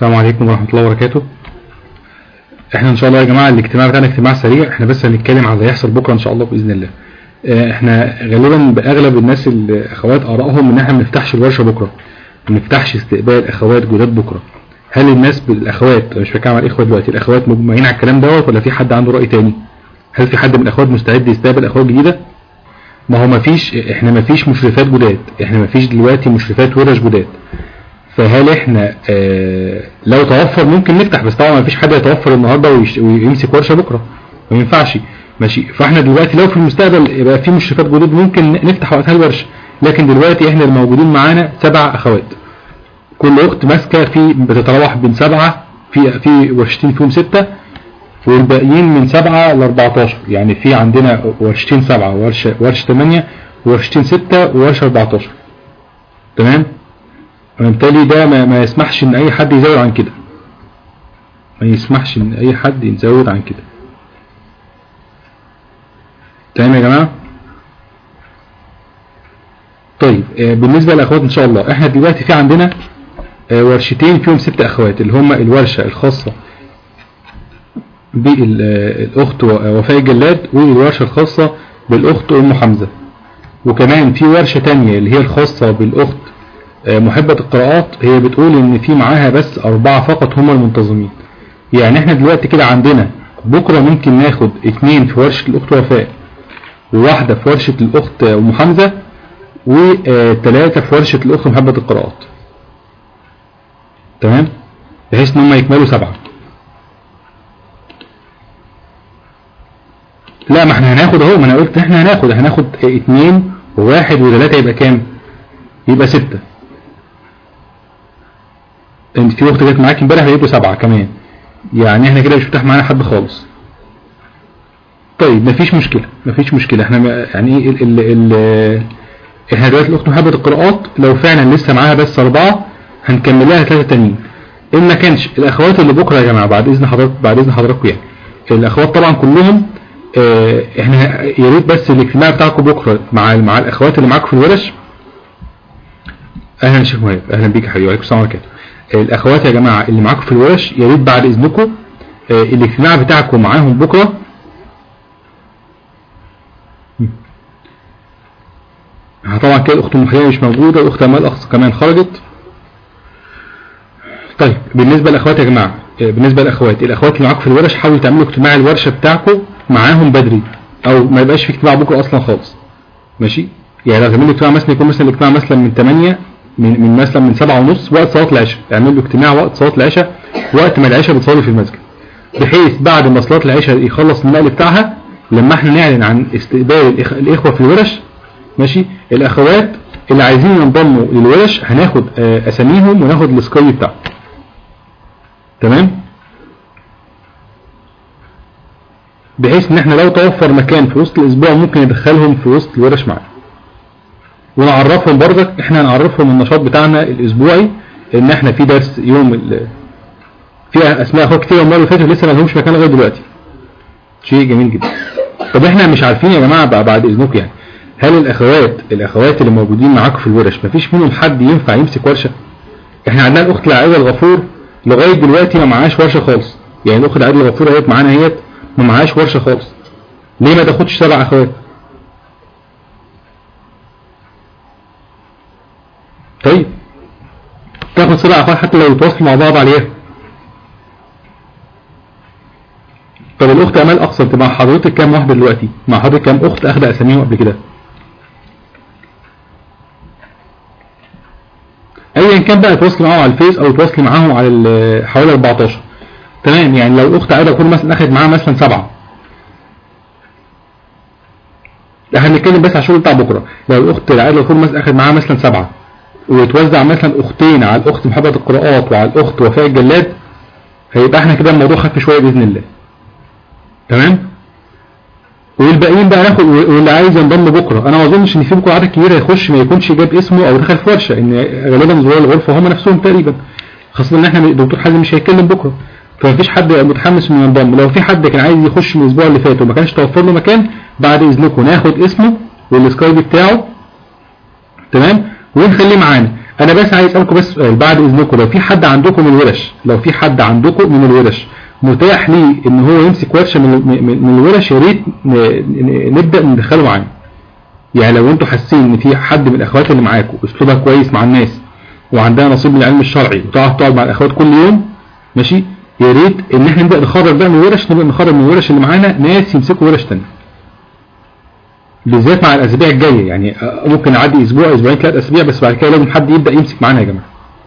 السلام عليكم ورحمة الله وبركاته احنا ان شاء الله يا جماعة الاجتماع بتاعنا اجتماع سريع احنا بس هنتكلم على اللي هيحصل بكرة ان شاء الله بإذن الله اه، احنا غالبا باغلب الناس الاخوات ارائهم ان احنا ما نفتحش الورشة بكرة ما نفتحش استقبال اخوات جداد بكرة هل الناس بالاخوات مش بتكلم على الاخوة دلوقتي الاخوات مجمعين على الكلام دوت ولا في حد عنده رأي تاني هل في حد من الاخوات مستعد يستقبل اخوات جديدة ما هو ما فيش احنا ما فيش مشرفات جداد احنا ما فيش دلوقتي مشرفات ورش جداد فهل احنا اه لو توفر ممكن نفتح بس طبعا ما فيش حد يتوفر النهارده ويش- ويمسك ورشه بكره ما ينفعش ماشي فاحنا دلوقتي لو في المستقبل يبقى في مشرفات جدد ممكن نفتح وقتها الورشه لكن دلوقتي احنا الموجودين معانا سبع اخوات كل اخت ماسكه في بتتراوح بين سبعه في في ورشتين فيهم سته والباقيين من سبعة ل 14 يعني في عندنا ورشتين سبعة ورشة ورشة 8 ورشتين ستة وورشة 14 تمام وبالتالي ده ما, ما يسمحش ان اي حد يزود عن كده ما يسمحش ان اي حد يزود عن كده تمام يا جماعة طيب آه، بالنسبة للاخوات ان شاء الله احنا دلوقتي في عندنا آه، ورشتين فيهم ست اخوات اللي هم الورشة الخاصة بالأخت وفاء الجلاد والورشة الخاصة بالأخت أم حمزة وكمان في ورشة تانية اللي هي الخاصة بالأخت آه، محبة القراءات هي بتقول إن في معاها بس أربعة فقط هم المنتظمين يعني إحنا دلوقتي كده عندنا بكرة ممكن ناخد اتنين في ورشة الأخت وفاء وواحدة في ورشة الأخت أم حمزة وثلاثة في ورشة الأخت محبة القراءات تمام بحيث إن هم يكملوا سبعة لا ما احنا هناخد اهو ما انا قلت احنا هناخد هناخد اتنين وواحد وثلاثة يبقى كام يبقى ستة انت في اخت جت معاك امبارح هيبقوا سبعة كمان يعني احنا كده مش متاح معانا حد خالص طيب مفيش مشكلة مفيش مشكلة احنا ما- يعني ايه ال ال ال احنا دلوقتي الاخت محبة القراءات لو فعلا لسه معاها بس اربعة هنكمل لها ثلاثة تانيين ان ما كانش الاخوات اللي بكرة يا جماعة بعد اذن حضرتك بعد اذن حضراتكم يعني الاخوات طبعا كلهم اه احنا يا ريت بس الاجتماع بتاعكم بكرة مع مع الاخوات اللي معاكم في الورش اهلا يا شيخ مهاب اهلا بيك يا حبيبي وعليكم السلام ورحمه الله الاخوات يا جماعه اللي معاكم في الورش يا ريت بعد اذنكم آه، الاجتماع بتاعكم معاهم بكره ها طبعا كده الاخت ام حليمه مش موجوده الاخت امال اخ كمان خرجت طيب بالنسبه للاخوات يا جماعه آه، بالنسبه للاخوات الاخوات اللي معاكم في الورش حاولوا تعملوا اجتماع الورشه بتاعكم معاهم بدري او ما يبقاش في اجتماع بكره اصلا خالص ماشي يعني لو تعملوا اجتماع مثلا يكون مثلا الاجتماع مثلا من 8 من, من مثلا من 7 ونص وقت صلاه العشاء اعملوا اجتماع وقت صلاه العشاء وقت ما العشاء بتصلي في المسجد بحيث بعد ما صلاه العشاء يخلص النقل بتاعها لما احنا نعلن عن استقبال الإخ... الاخوه في الورش ماشي الاخوات اللي عايزين ينضموا للورش هناخد آه، اساميهم وناخد السكاي بتاعهم تمام بحيث ان احنا لو توفر مكان في وسط الاسبوع ممكن ندخلهم في وسط الورش معانا ونعرفهم برضك احنا هنعرفهم النشاط بتاعنا الاسبوعي ان احنا في درس يوم ال... في اسماء اخوات كتير المره اللي فاتت لسه ما لهمش مكان لغايه دلوقتي شيء جميل جدا طب احنا مش عارفين يا جماعه بقى بعد اذنكم يعني هل الاخوات الاخوات اللي موجودين معاكم في الورش مفيش منهم حد ينفع يمسك ورشه احنا عندنا الاخت العائله الغفور لغايه دلوقتي ما معهاش ورشه خالص يعني الاخت العائله الغفور اهيت معانا اهيت ما معهاش ورشه خالص ليه ما تاخدش سبع اخوات طيب تاخد سبع اخوات حتى لو يتواصلوا مع بعض عليها طب الاخت امال اقصى انت مع حضرتك كام واحده دلوقتي مع حضرتك كام اخت اخده اساميهم قبل كده ايا كان بقى تواصلي معاهم على الفيس او تواصلي معاهم على ال- حوالي 14 تمام يعني لو الاخت عايزه تكون مثلا اخد معاها مثلا سبعه احنا هنتكلم بس على الشغل بتاع بكره لو الاخت العائله تكون مثلا اخد معاها مثلا سبعه ويتوزع مثلا اختين على الاخت محبه القراءات وعلى الاخت وفاء الجلاد هيبقى احنا كده الموضوع خف شويه باذن الله تمام والباقيين بقى ناخد واللي عايز ينضم بكره انا ما اظنش ان في بكره عدد كبير هيخش ما يكونش جاب اسمه او دخل في ورشه ان غالبا زوار الغرفه هم نفسهم تقريبا خاصه ان احنا الدكتور حازم مش هيتكلم بكره فمفيش حد متحمس انه ينضم لو في حد كان عايز يخش من الاسبوع اللي فات وما كانش توفر له مكان بعد اذنكم ناخد اسمه والسكايب بتاعه تمام ونخليه معانا انا بس عايز اسالكم بس سؤال بعد اذنكم لو في حد عندكم من الورش لو في حد عندكم من الورش متاح ليه ان هو يمسك ورشه من من من الورش يا ريت ن- ن- نبدا ندخله معانا يعني لو انتوا حاسين ان في حد من الاخوات اللي معاكم اسلوبها كويس مع الناس وعندها نصيب من العلم الشرعي وتقعد تقعد مع الاخوات كل يوم ماشي يا ريت ان احنا نبدا نخرج بقى من الورش نبدا نخرج من الورش اللي معانا ناس يمسكوا ورش تانية بالذات مع الاسابيع الجايه يعني آه، ممكن نعدي اسبوع اسبوعين ثلاث اسابيع بس بعد كده لازم حد يبدا يمسك معانا يا جماعه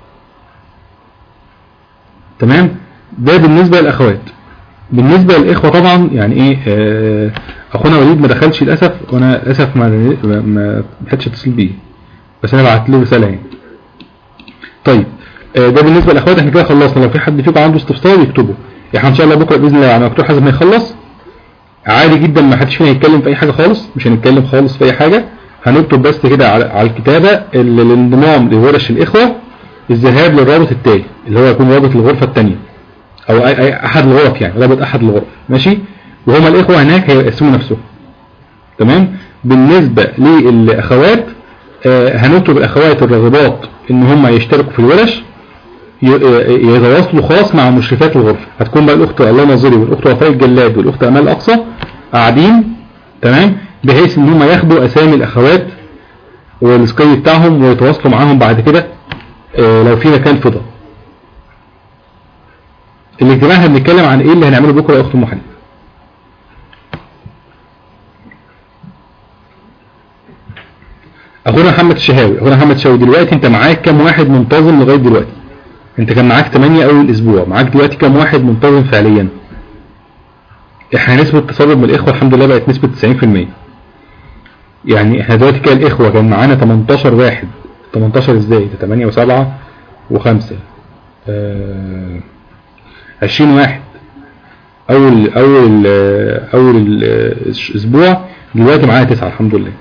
تمام ده بالنسبه للاخوات بالنسبه للاخوه طبعا يعني ايه آه، اخونا وليد ما دخلش للاسف وانا للاسف ما ما ما لحقتش اتصل بيه بس انا بعت له رساله يعني طيب آه، ده بالنسبه للاخوات احنا كده خلصنا لو في حد فيكم عنده استفسار يكتبه احنا ان شاء الله بكره باذن الله على مكتوب حسب ما يخلص عادي جدا ما حدش فينا يتكلم في اي حاجه خالص مش هنتكلم خالص في اي حاجه هنكتب بس كده على على الكتابه ال- الانضمام لورش الاخوه الذهاب للرابط التاني اللي هو يكون رابط الغرفه الثانيه او أي أي احد الغرف يعني رابط احد الغرف ماشي وهما الاخوه هناك هيقسموا نفسهم تمام بالنسبه للاخوات آه، هنكتب الاخوات الراغبات ان هم يشتركوا في الورش ي- ي- يتواصلوا خاص مع مشرفات الغرفة هتكون بقى الأخت الله ناظري والأخت وفاء الجلاد والأخت أمال الأقصى قاعدين تمام بحيث إن هم ياخدوا أسامي الأخوات والسكاي بتاعهم ويتواصلوا معاهم بعد كده آه، لو في مكان فضى الاجتماع احنا بنتكلم عن ايه اللي هنعمله بكره يا اخت ام حنين اخونا محمد الشهاوي اخونا محمد الشهاوي دلوقتي انت معاك كام واحد منتظم لغايه دلوقتي انت كان معاك 8 اول اسبوع معاك دلوقتي كام واحد منتظم فعليا احنا نسبة تصرف من الاخوة الحمد لله بقت نسبة 90% يعني احنا دلوقتي كده الاخوة كان معانا 18 واحد 18 ازاي ده 8 و7 و5 آه 20 واحد اول اول آه، اول الاسبوع دلوقتي معانا 9 الحمد لله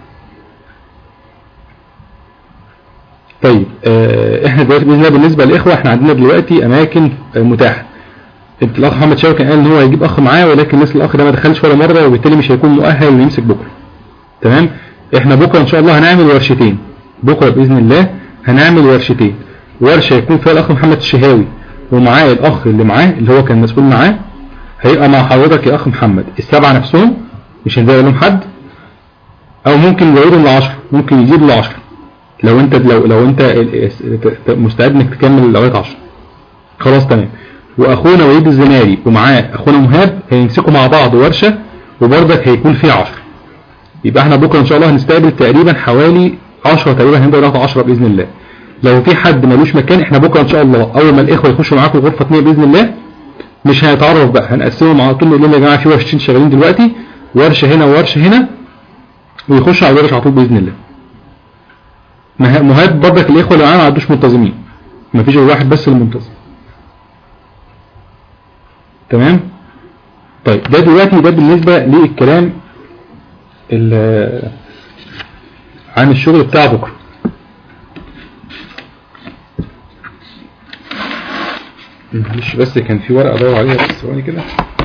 طيب آه، احنا دلوقتي باذن الله بالنسبه للاخوه احنا عندنا دلوقتي اماكن آه، متاحه انت الاخ محمد شوقي كان قال ان هو هيجيب اخ معاه ولكن لسه الاخ ده ما دخلش ولا مره وبالتالي مش هيكون مؤهل انه يمسك بكره تمام احنا بكره ان شاء الله هنعمل ورشتين بكره باذن الله هنعمل ورشتين ورشه يكون فيها الاخ محمد الشهاوي ومعاه الاخ اللي معاه اللي هو كان مسؤول معاه هيبقى مع حضرتك يا اخ محمد السبعه نفسهم مش هنزود لهم حد او ممكن نزودهم ل 10 ممكن يزيدوا ل 10 لو انت لو لو انت ال- ت- مستعد انك تكمل لغايه 10 خلاص تمام واخونا وليد الزناري ومعاه اخونا مهاب هيمسكوا مع بعض ورشه وبرضك هيكون في 10 يبقى احنا بكره ان شاء الله هنستقبل تقريبا حوالي 10 تقريبا هنبدا ناخد 10 باذن الله لو في حد ملوش مكان احنا بكره ان شاء الله اول ما الاخوه يخشوا معاكم غرفه 2 باذن الله مش هنتعرف بقى هنقسمهم على طول نقول لهم يا جماعه في ورشتين شغالين دلوقتي ورشه هنا وورشه هنا ويخشوا على الورش على طول باذن الله مه- مهاب برضك الاخوه اللي معانا ما عندوش منتظمين مفيش غير واحد بس اللي منتظم تمام طيب ده دلوقتي ده بالنسبه للكلام ال- عن الشغل بتاع بكره معلش بس كان في ورقه ادور عليها بس ثواني كده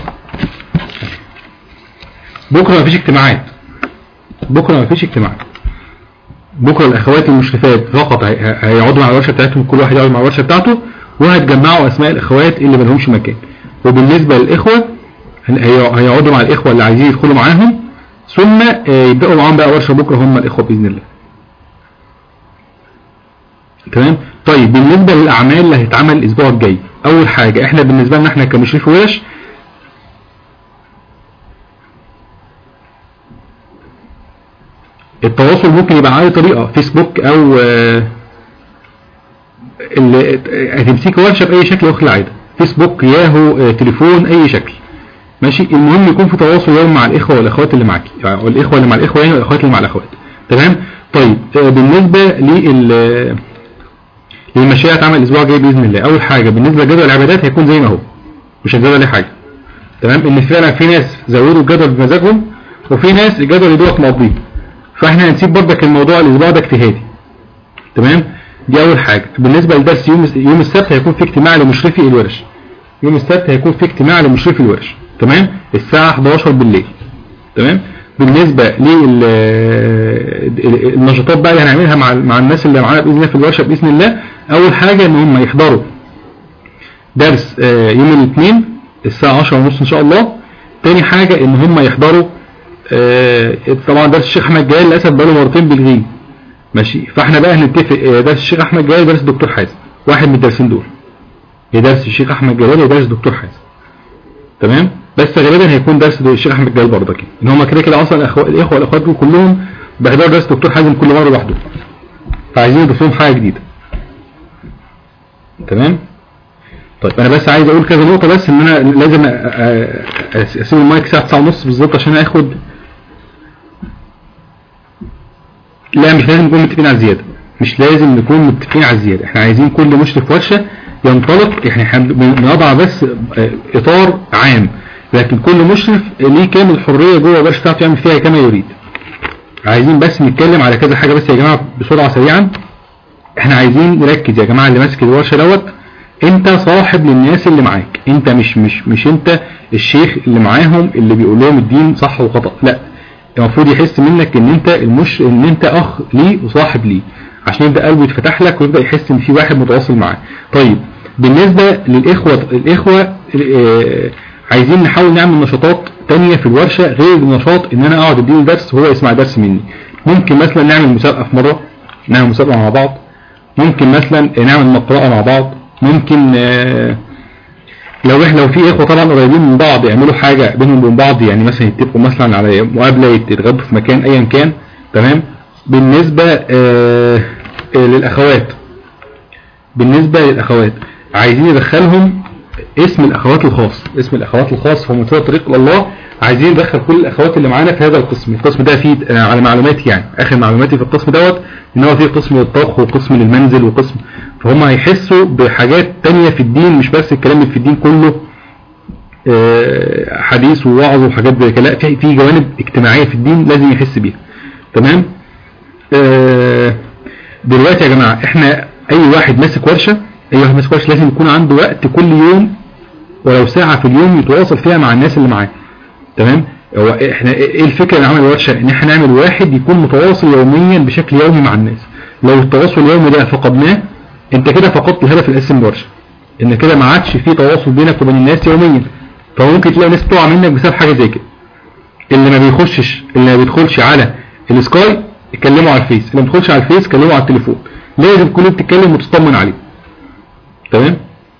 بكره مفيش اجتماعات بكره مفيش اجتماعات بكره الاخوات المشرفات فقط هي- هيقعدوا مع الورشه بتاعتهم كل واحد يقعد مع الورشه بتاعته وهتجمعوا اسماء الاخوات اللي مالهمش مكان وبالنسبه للاخوه هن- هي- هيقعدوا مع الاخوه اللي عايزين يدخلوا معاهم ثم آه، يبداوا معاهم بقى ورشه بكره هم الاخوه باذن الله تمام طيب بالنسبه للاعمال اللي هتتعمل الاسبوع الجاي اول حاجه احنا بالنسبه لنا احنا كمشرف ورش التواصل ممكن يبقى على طريقه فيسبوك او آه، اللي هتمسكي ورشه باي شكل واخد العاده فيسبوك ياهو آه، تليفون اي شكل ماشي المهم يكون في تواصل يومي مع الاخوه والاخوات اللي معاكي يعني الاخوه اللي مع الاخوه يعني والاخوات اللي مع الاخوات تمام طيب آه، بالنسبه لل للمشاريع هتعمل الاسبوع الجاي باذن الله اول حاجه بالنسبه لجدول العبادات هيكون زي ما هو مش هنزود عليه حاجه تمام ان فعلا في ناس زودوا الجدول بمزاجهم وفي ناس الجدول يدوق مقضيه فاحنا هنسيب برضك الموضوع الاسبوع ده اجتهادي تمام دي اول حاجه بالنسبه لدرس يوم يوم السبت هيكون في اجتماع لمشرفي الورش يوم السبت هيكون في اجتماع لمشرفي الورش تمام الساعه 11 بالليل تمام بالنسبة للنشاطات بقى اللي هنعملها مع مع الناس اللي معانا بإذن الله في الورشة بإذن الله أول حاجة إن هم يحضروا درس آه، يوم الاثنين الساعة 10 ونص إن شاء الله تاني حاجة إن هم يحضروا آه، طبعا درس الشيخ أحمد جلال للأسف بقاله مرتين بالغيب ماشي فاحنا بقى هنتفق آه، درس الشيخ أحمد جلال درس الدكتور حازم واحد من الدرسين دول يا درس الشيخ أحمد جلال يا درس الدكتور حازم تمام بس غالبا هيكون درس الشيخ احمد جلال برضه كده ان هم كده كده اصلا الأخوة الاخوه والاخوات دول كلهم بيحضروا درس دكتور حازم كل مره لوحده فعايزين نضيف لهم حاجه جديده تمام طيب انا بس عايز اقول كذا نقطه بس ان انا لازم اسيب المايك الساعه 9:30 بالظبط عشان اخد لا مش لازم نكون متفقين على الزياده مش لازم نكون متفقين على الزياده احنا عايزين كل مشرف ورشه ينطلق يعني احنا بنضع بس اطار عام لكن كل مشرف ليه كامل الحريه جوه الورشه بتاعته يعمل فيها كما يريد عايزين بس نتكلم على كذا حاجه بس يا جماعه بسرعه سريعا احنا عايزين نركز يا جماعه اللي ماسك الورشه دوت انت صاحب للناس اللي معاك انت مش مش مش انت الشيخ اللي معاهم اللي بيقول لهم الدين صح وخطأ لا المفروض يحس منك ان انت المش ان انت اخ ليه وصاحب ليه عشان يبدا قلبه يتفتح لك ويبدا يحس ان في واحد متواصل معاه طيب بالنسبه للاخوه الاخوه اه عايزين نحاول نعمل نشاطات تانية في الورشة غير النشاط ان انا اقعد اديله درس وهو يسمع درس مني ممكن مثلا نعمل مسابقة في مرة نعمل مسابقة مع بعض ممكن مثلا نعمل مقرأة مع بعض ممكن اه لو احنا لو في اخوة طبعا قريبين من بعض يعملوا حاجة بينهم وبين بعض يعني مثلا يتفقوا مثلا على مقابلة يتغدوا في مكان ايا كان تمام بالنسبة اه للاخوات بالنسبة للاخوات عايزين ندخلهم اسم الاخوات الخاص اسم الاخوات الخاص في منتدى طريق الله عايزين ندخل كل الاخوات اللي معانا في هذا القسم القسم ده فيه على معلوماتي يعني اخر معلوماتي في القسم دوت ان هو فيه قسم للطبخ وقسم للمنزل وقسم فهم هيحسوا بحاجات تانية في الدين مش بس الكلام اللي في الدين كله حديث ووعظ وحاجات زي كده لا في في جوانب اجتماعيه في الدين لازم يحس بيها تمام دلوقتي يا جماعه احنا اي واحد ماسك ورشه اي واحد ماسك ورشه لازم يكون عنده وقت كل يوم ولو ساعة في اليوم يتواصل فيها مع الناس اللي معاه تمام هو احنا ايه الفكرة اللي عمل الورشة ان احنا نعمل واحد يكون متواصل يوميا بشكل يومي مع الناس لو التواصل اليومي ده فقدناه انت كده فقدت الهدف الاساسي من الورشة ان كده ما عادش في تواصل بينك وبين الناس يوميا فممكن تلاقي ناس تقع منك بسبب حاجة زي كده اللي ما بيخشش اللي ما بيدخلش على السكاي اتكلموا على الفيس اللي ما بيدخلش على الفيس كلموا على التليفون لازم كل يوم تتكلم وتطمن عليه تمام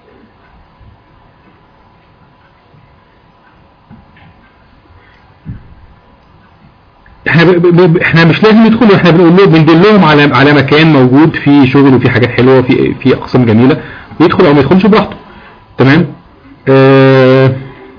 احنا ب... ب... احنا مش لازم يدخلوا احنا بنقول لهم بندل لهم على على مكان موجود فيه شغل وفيه حاجات حلوه وفي في اقسام جميله يدخل او ما يدخلش براحته تمام اه...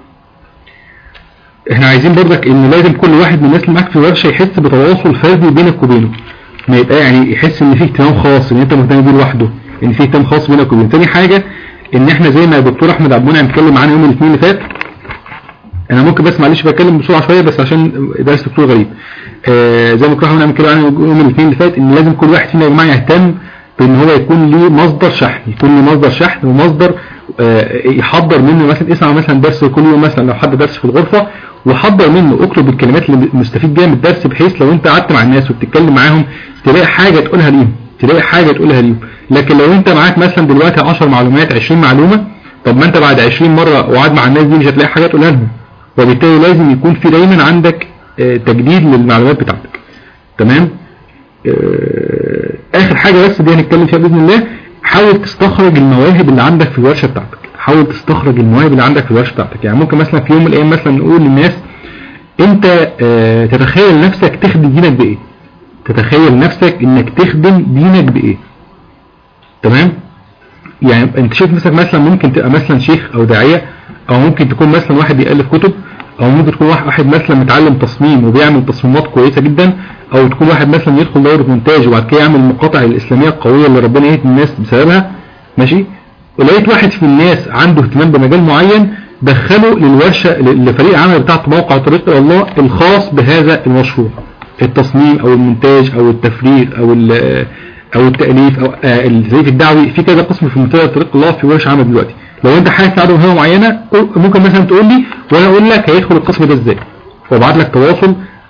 احنا عايزين برضك ان لازم كل واحد من الناس اللي معاك في الورشه يحس بتواصل فردي بينك وبينه ما يبقى يعني يحس ان في اهتمام خاص ان انت مهتم بيه لوحده ان في اهتمام خاص بينك وبينه تاني حاجه ان احنا زي ما الدكتور احمد عبد المنعم اتكلم معانا يوم الاثنين اللي فات انا ممكن بس معلش بتكلم بسرعه شويه بس عشان درس دكتور غريب آه زي ما الدكتور احمد عبد اتكلم معانا يوم الاثنين اللي فات ان لازم كل واحد فينا يا جماعه يهتم بان هو يكون ليه مصدر شحن يكون له مصدر شحن ومصدر آه يحضر منه مثلا اسمع مثلا درس كل يوم مثلا لو حد درس في الغرفه وحضر منه اكتب الكلمات اللي مستفيد بيها من الدرس بحيث لو انت قعدت مع الناس وبتتكلم معاهم تلاقي حاجه تقولها ليهم تلاقي حاجه تقولها ليهم لكن لو انت معاك مثلا دلوقتي 10 معلومات 20 معلومه طب ما انت بعد 20 مره وقعد مع الناس دي مش هتلاقي حاجه تقولها لهم وبالتالي لازم يكون في دايما عندك اه تجديد للمعلومات بتاعتك تمام اه اخر حاجه بس دي هنتكلم فيها باذن الله حاول تستخرج المواهب اللي عندك في الورشه بتاعتك حاول تستخرج المواهب اللي عندك في الورشه بتاعتك يعني ممكن مثلا في يوم من الايام مثلا نقول للناس انت اه تتخيل نفسك تخدم دينك بايه تتخيل نفسك انك تخدم دينك بايه تمام يعني انت شايف نفسك مثلا ممكن تبقى مثلا شيخ او داعية او ممكن تكون مثلا واحد بيألف كتب او ممكن تكون واحد مثلا متعلم تصميم وبيعمل تصميمات كويسة جدا او تكون واحد مثلا يدخل دورة مونتاج وبعد كده يعمل المقاطع الاسلامية القوية اللي ربنا يهدي الناس بسببها ماشي ولقيت واحد في الناس عنده اهتمام بمجال معين دخله للورشة لفريق العمل بتاعت موقع طريق الى الله الخاص بهذا المشروع التصميم او المونتاج او التفريغ او او التأليف او الزيف الدعوي في كذا قسم في منتدى طريق الله في ورش عمل دلوقتي لو انت حاسس عنده مهمه معينه ممكن مثلا تقول لي وانا اقول لك هيدخل القسم ده ازاي وابعت لك تواصل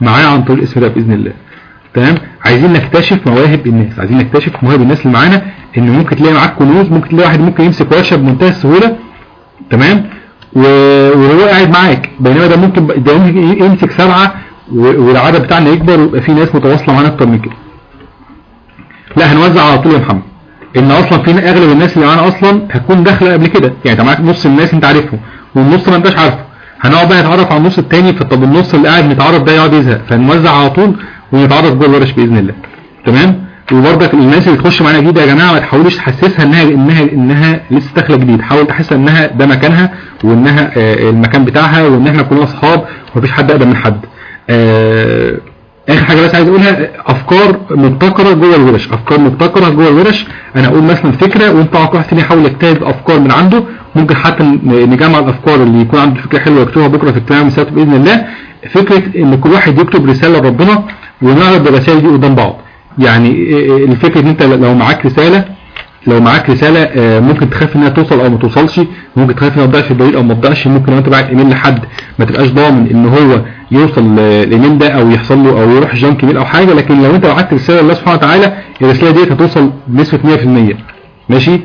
معانا عن طريق الاسم ده باذن الله تمام عايزين نكتشف مواهب الناس عايزين نكتشف مواهب الناس اللي معانا ان ممكن تلاقي معاك كنوز ممكن تلاقي واحد ممكن يمسك ورشه بمنتهى السهوله تمام و- وهو قاعد معاك بينما ده ممكن ده ممكن يمسك سبعه و- والعدد بتاعنا يكبر ويبقى في ناس متواصله معانا اكتر من كده لا هنوزع على طول يا محمد ان اصلا في اغلب الناس اللي معانا اصلا هتكون داخله قبل كده يعني انت معاك نص الناس انت عارفهم والنص ما انتش عارفه هنقعد بقى نتعرف على النص التاني فطب النص اللي قاعد متعرف ده يقعد يزهق فنوزع على طول ونتعرف جوه الورش باذن الله تمام وبرضك الناس اللي تخش معانا جديده يا جماعه ما تحاولوش تحسسها انها انها انها لسه داخله جديد حاول تحسسها انها ده مكانها وانها آه، المكان بتاعها وان احنا كلنا اصحاب ومفيش حد اقدم من حد آه، اخر حاجه بس عايز اقولها افكار مبتكره جوه الورش افكار مبتكره جوه الورش انا اقول مثلا فكره وانت واحد تاني يحاول يجتهد افكار من عنده ممكن حتى ن- نجمع الافكار اللي يكون عنده فكره حلوه يكتبها بكره في اجتماع مسافه باذن الله فكره ان كل واحد يكتب رساله لربنا ونعرض الرسائل دي قدام بعض يعني إيه- إيه الفكره ان انت لو معاك رساله لو معاك رسالة آه، ممكن تخاف انها توصل او ما توصلش ممكن تخاف انها تضيع في البريد او ما تضيعش ممكن لو انت بعت ايميل لحد ما تبقاش ضامن ان هو يوصل آه، الايميل ده او يحصل له او يروح جانك ميل او حاجة لكن لو انت بعت رسالة لله سبحانه وتعالى الرسالة دي هتوصل بنسبة 100% ماشي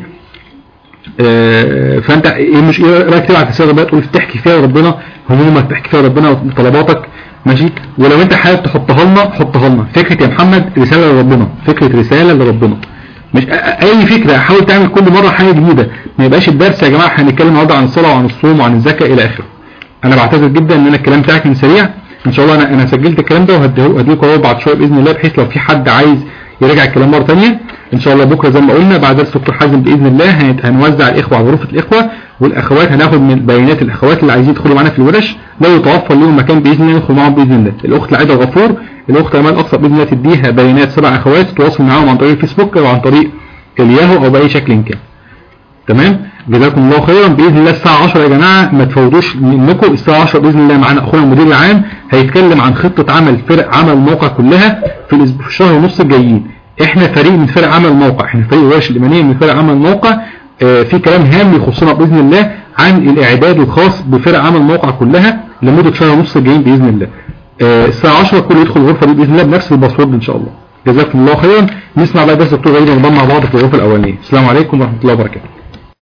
آه، فانت ايه مش ايه رايك تبعت رساله بقى تقول تحكي فيها لربنا همومك تحكي فيها لربنا وطلباتك ماشي ولو انت حابب تحطها لنا حطها لنا فكره يا محمد رساله لربنا فكره رساله لربنا مش أ- أ- اي فكره حاول تعمل كل مره حاجه جديده ما يبقاش الدرس يا جماعه احنا هنتكلم النهارده عن الصلاه وعن الصوم وعن الزكاه الى اخره انا بعتذر جدا ان انا الكلام بتاعي كان سريع ان شاء الله انا انا سجلت الكلام ده وهديكم اهو بعد شويه باذن الله بحيث لو في حد عايز يراجع الكلام مره ثانيه ان شاء الله بكره زي ما قلنا بعد درس دكتور حازم باذن الله هن- هنوزع الاخوه على غرفه الاخوه والاخوات هناخد من بيانات الاخوات اللي عايزين يدخلوا معانا في الورش لو يتوفر لهم مكان باذن الله يدخلوا معاهم باذن الله الاخت العاده الغفور الاخت امال اقصى باذن الله تديها بيانات سبع اخوات تتواصل معاهم عن طريق الفيسبوك او عن طريق الياهو او باي شكل كان تمام جزاكم الله خيرا باذن الله الساعه 10 يا جماعه ما تفوتوش منكم الساعه 10 باذن الله معانا اخونا المدير العام هيتكلم عن خطه عمل فرق عمل الموقع كلها في الاسبوع في الشهر ونص الجايين احنا فريق من فرق عمل الموقع احنا فريق الورش الايمانيه من فرق عمل الموقع آه في كلام هام يخصنا باذن الله عن الاعداد الخاص بفرق عمل الموقع كلها لمده شهر ونص الجايين باذن الله آه الساعه 10 كل يدخل الغرفه دي باذن الله بنفس الباسورد ان شاء الله جزاكم الله خيرا نسمع بقى درس الدكتور غير ونضم مع بعض في الغرفه الاولانيه السلام عليكم ورحمه الله وبركاته